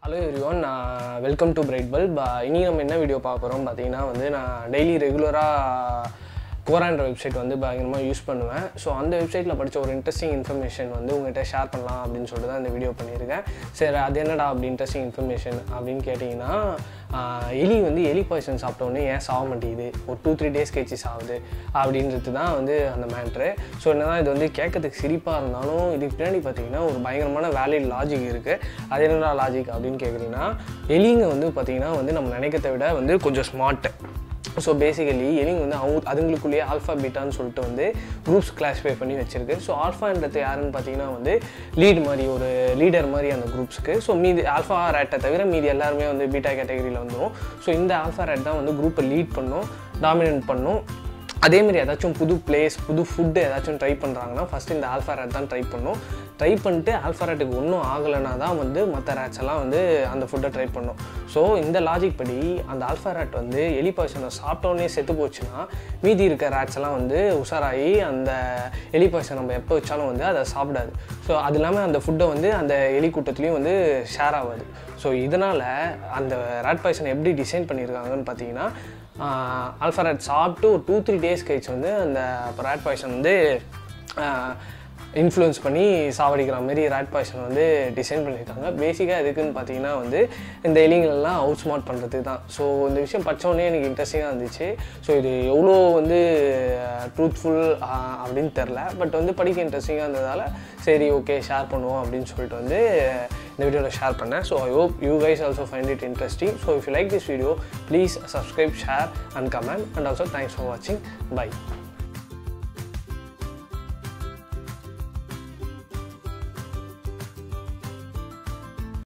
hello everyone நான் welcome to bright bulb இனி நம்ம என்ன வீடியோ பார்க்க போகிறோம் பார்த்தீங்கன்னா வந்து நான் டெய்லி ரெகுலராக கோரான்ற வெப்சைட் வந்து பயங்கரமாக யூஸ் பண்ணுவேன் ஸோ அந்த வெப்சைட்டில் படித்த ஒரு இன்ட்ரெஸ்டிங் இன்ஃபர்மேஷன் வந்து உங்கள்கிட்ட ஷேர் பண்ணலாம் அப்படின்னு சொல்லிட்டு தான் இந்த வீடியோ பண்ணியிருக்கேன் சரி அது என்னடா அப்படி இன்ட்ரெஸ்டிங் இன்ஃபர்மேஷன் அப்படின்னு கேட்டிங்கன்னா ஆஹ், எலி வந்து எலி பாய்சன் சாப்பிட்டோன்னே ஏன் சாக மாட்டேங்குது ஒரு டூ த்ரீ டேஸ் கழிச்சு சாகுது அப்படின்றது தான் வந்து அந்த மேட்ரு ஸோ என்னதான் இது வந்து கேட்கறதுக்கு சிரிப்பாக இருந்தாலும் இதுக்கு பின்னாடி பார்த்தீங்கன்னா ஒரு பயங்கரமான வேலிட் லாஜிக் இருக்குது அது என்னடா லாஜிக் அப்படின்னு கேட்குறீங்கன்னா எலிங்க வந்து பார்த்தீங்கன்னா வந்து நம்ம நினைக்கிறத விட வந்து கொஞ்சம் ஸ்மார்ட்டு ஸோ பேசிக்கலி எலிங்க வந்து அவங்க அதுங்களுக்குள்ளேயே ஆல்ஃபா பீட்டான்னு சொல்லிட்டு வந்து குரூப்ஸ் கிளாஸிஃபை பண்ணி வச்சிருக்கு ஸோ ஆல்ஃபான்றது யாருன்னு பார்த்தீங்கன்னா வந்து லீட் மாதிரி ஒரு லீடர் மாதிரி அந்த குரூப்ஸ்க்கு ஸோ மீதி ஆல்ஃபா ரேட்டை தவிர மீதி எல்லாருமே வந்து பீட்டா கேட்டகரியில் வந்துடும் ஸோ இந்த ஆல்ஃபா ரேட் தான் வந்து குரூப்பை லீட் பண்ணும் டாமினேட் பண்ணும் அதேமாரி ஏதாச்சும் புது பிளேஸ் புது ஃபுட்டு ஏதாச்சும் ட்ரை பண்ணுறாங்கன்னா ஃபஸ்ட்டு இந்த ஆல்ஃபா ரேட் தான் ட்ரை பண்ணும் ட்ரை பண்ணிட்டு ஆல்ஃபா ரேட்டுக்கு ஒன்றும் ஆகலைன்னா தான் வந்து மற்ற ரேட்ஸ் எல்லாம் வந்து அந்த ஃபுட்டை ட்ரை பண்ணும் ஸோ இந்த லாஜிக் படி அந்த ஆல்ஃபா ரேட் வந்து எலி பாய்சனை சாப்பிட்டோன்னே செத்து போச்சுன்னா மீதி இருக்க ரேட்ஸ் எல்லாம் வந்து உஷாராகி அந்த எலி பாய்சன் நம்ம எப்போ வச்சாலும் வந்து அதை சாப்பிடாது ஸோ அது இல்லாமல் அந்த ஃபுட்டை வந்து அந்த எலி கூட்டத்துலேயும் வந்து ஷேர் ஆகாது ஸோ இதனால் அந்த ரேட் பாய்சனை எப்படி டிசைன் பண்ணியிருக்காங்கன்னு பார்த்தீங்கன்னா ஆல்ஃபரேட் சாப்பிட்டு ஒரு டூ த்ரீ டேஸ் கழிச்சு வந்து அந்த ரேட் பாய்சன் வந்து இன்ஃப்ளூயன்ஸ் பண்ணி சாவடிக்கிற மாதிரி ரேட் பாய்சன் வந்து டிசைன் பண்ணியிருக்காங்க பேசிக்காக எதுக்குன்னு பார்த்தீங்கன்னா வந்து இந்த எலிங்களெல்லாம் அவுட் ஸ்மார்ட் பண்ணுறதுக்கு தான் ஸோ இந்த விஷயம் படித்தோடனே எனக்கு இன்ட்ரெஸ்டிங்காக இருந்துச்சு ஸோ இது எவ்வளோ வந்து ட்ரூத்ஃபுல் அப்படின்னு தெரில பட் வந்து படிக்க இன்ட்ரெஸ்டிங்காக இருந்ததால் சரி ஓகே ஷேர் பண்ணுவோம் அப்படின்னு சொல்லிட்டு வந்து இந்த வீடியோவில் ஷேர் பண்ணேன் so I hope you guys also find it interesting so if you like this video please subscribe share and comment and also thanks for வாட்சிங் பை